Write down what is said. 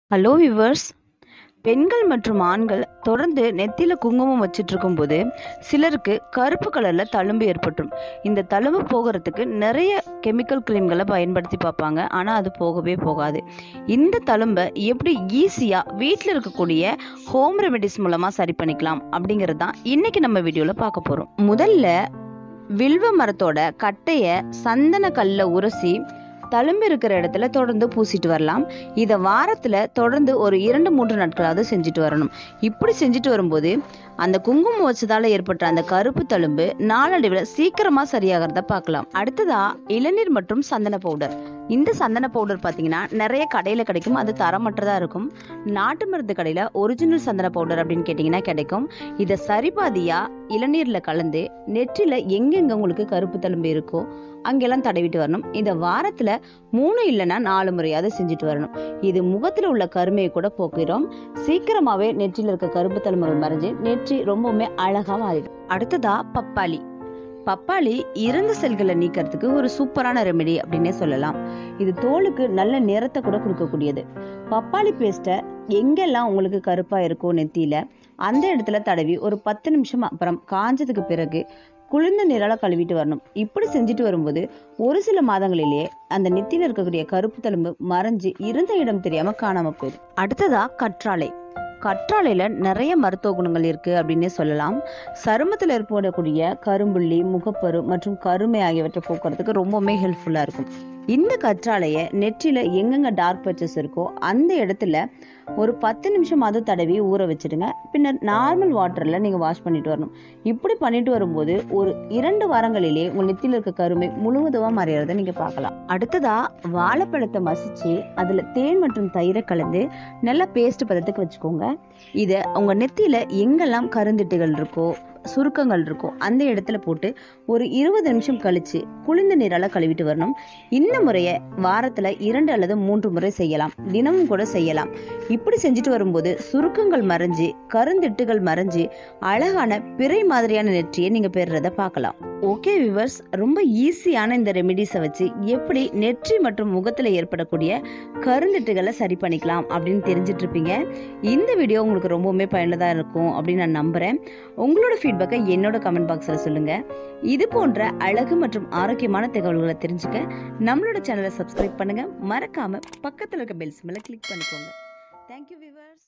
hello viewers பெண்கள் மற்றும் ஆண்கள் தொடர்ந்து நெத்தியில குங்குமம் வச்சுட்டு இருக்கும்போது சிலருக்கு கருப்பு கலர்ல தழும்பு ஏற்பட்டுரும் இந்த தழும்பு போகிறதுக்கு நிறைய கெமிக்கல் கிரீம்களை பயன்படுத்தி பார்ப்பாங்க ஆனால் அது போகவே போகாது இந்த தழும்பை எப்படி ஈஸியாக வீட்டில் இருக்கக்கூடிய ஹோம் ரெமெடிஸ் மூலமாக சரி பண்ணிக்கலாம் அப்படிங்கிறது தான் இன்னைக்கு நம்ம வீடியோவில் பார்க்க போகிறோம் முதல்ல வில்வ மரத்தோட கட்டையை சந்தன கல்ல உரசி தழும்பு இருக்கிற இடத்துல தொடர்ந்து பூசிட்டு வரலாம் இதை வாரத்தில் தொடர்ந்து ஒரு இரண்டு மூன்று நாட்களாவது செஞ்சுட்டு வரணும் இப்படி செஞ்சுட்டு வரும்போது அந்த குங்குமம் வச்சதால ஏற்பட்ட அந்த கருப்பு தழும்பு நாளடைவில் சீக்கிரமாக சரியாகிறத பார்க்கலாம் அடுத்ததா இளநீர் மற்றும் சந்தன பவுடர் இந்த சந்தன பவுடர் பார்த்தீங்கன்னா நிறைய கடையில் கிடைக்கும் அது தரமற்றதாக இருக்கும் நாட்டு மருந்து கடையில் ஒரிஜினல் சந்தன பவுடர் அப்படின்னு கேட்டிங்கன்னா கிடைக்கும் இதை சரிபாதியாக இளநீரில் கலந்து நெற்றியில் எங்கெங்கே உங்களுக்கு கருப்பு தழும்பு இருக்கோ அங்கெல்லாம் தடவிட்டு வரணும் இதை வாரத்தில் மூணு இல்லைன்னா நாலு முறையாவது செஞ்சுட்டு வரணும் இது முகத்தில் உள்ள கருமையை கூட போக்கிறோம் சீக்கிரமாகவே நெற்றியில் இருக்க கருப்பு தழும்புகள் மறைஞ்சு நெற்றி ரொம்பவுமே அழகாக மாறிடும் அடுத்ததா பப்பாளி பப்பாளி இறந்த செல்களை நீக்கிறதுக்கு ஒரு சூப்பரான ரெமெடி அப்படின்னே சொல்லலாம் இது தோலுக்கு நல்ல நிறத்தை கூட கொடுக்கக்கூடியது பப்பாளி பேஸ்ட்டை எங்கெல்லாம் உங்களுக்கு கருப்பாக இருக்கோ நெத்தியில் அந்த இடத்துல தடவி ஒரு பத்து நிமிஷம் அப்புறம் காஞ்சதுக்கு பிறகு குளிர்ந்த நீரால கழுவிட்டு வரணும் இப்படி செஞ்சுட்டு வரும்போது ஒரு சில மாதங்களிலேயே அந்த நெத்தியில் இருக்கக்கூடிய கருப்பு தழும்பு மறைஞ்சு இருந்த இடம் தெரியாம காணாம போயிடும் அடுத்ததா கற்றாழை கற்றாழையில நிறைய மருத்துவ குணங்கள் இருக்கு அப்படின்னே சொல்லலாம் சருமத்தில் ஏற்படக்கூடிய கரும்புள்ளி முகப்பரு மற்றும் கருமை ஆகியவற்றை போக்குறதுக்கு ரொம்பவுமே ஹெல்ப்ஃபுல்லா இருக்கும் இந்த கற்றாழையை நெற்றியில எங்கெங்க டார்க் பச்சஸ் இருக்கோ அந்த இடத்துல ஒரு பத்து நிமிஷமாவது தடவி ஊற வச்சிடுங்க பின்னர் நார்மல் வாட்டர்ல நீங்க வாஷ் பண்ணிட்டு வரணும் இப்படி பண்ணிட்டு வரும்போது ஒரு இரண்டு வாரங்களிலே உங்க நெத்தியில் இருக்க கருமை முழுவதுமா மறையறத நீங்க பார்க்கலாம் அடுத்ததா வாழைப்பழத்தை மசிச்சு அதுல தேன் மற்றும் தயிரை கலந்து நல்லா பேஸ்ட் பதத்துக்கு வச்சுக்கோங்க இதை உங்க நெத்தியில எங்கெல்லாம் கருந்திட்டுகள் இருக்கோ சுருக்கங்கள் இருக்கும் அந்த இடத்துல போட்டு ஒரு இருபது நிமிஷம் கழிச்சு குளிர்ந்த நீரால கழுவிட்டு வரணும் இந்த முறையை வாரத்துல இரண்டு அல்லது மூன்று முறை செய்யலாம் தினமும் கூட செய்யலாம் இப்படி செஞ்சுட்டு வரும்போது சுருக்கங்கள் மறைஞ்சு கருந்திட்டுகள் மறைஞ்சு அழகான பிறை மாதிரியான நெற்றியை நீங்க பெறுறத பார்க்கலாம் ஓகே விவர்ஸ் ரொம்ப ஈஸியான இந்த ரெமிடிஸை வச்சு எப்படி நெற்றி மற்றும் முகத்துல ஏற்படக்கூடிய கருந்திட்டுகளை சரி பண்ணிக்கலாம் அப்படின்னு தெரிஞ்சிட்டு இருப்பீங்க இந்த வீடியோ உங்களுக்கு ரொம்பவுமே பயனுள்ளதா இருக்கும் அப்படின்னு நான் நம்புறேன் உங்களோட ஃபீட்பேக்கை என்னோட கமெண்ட் பாக்ஸில் சொல்லுங்க இது போன்ற அழகு மற்றும் ஆரோக்கியமான தகவல்களை தெரிஞ்சுக்க நம்மளோட சேனலை சப்ஸ்கிரைப் பண்ணுங்க மறக்காம பக்கத்தில் இருக்க பெல்ஸ் மேலே கிளிக் பண்ணிக்கோங்க தேங்க்யூ விவர்ஸ்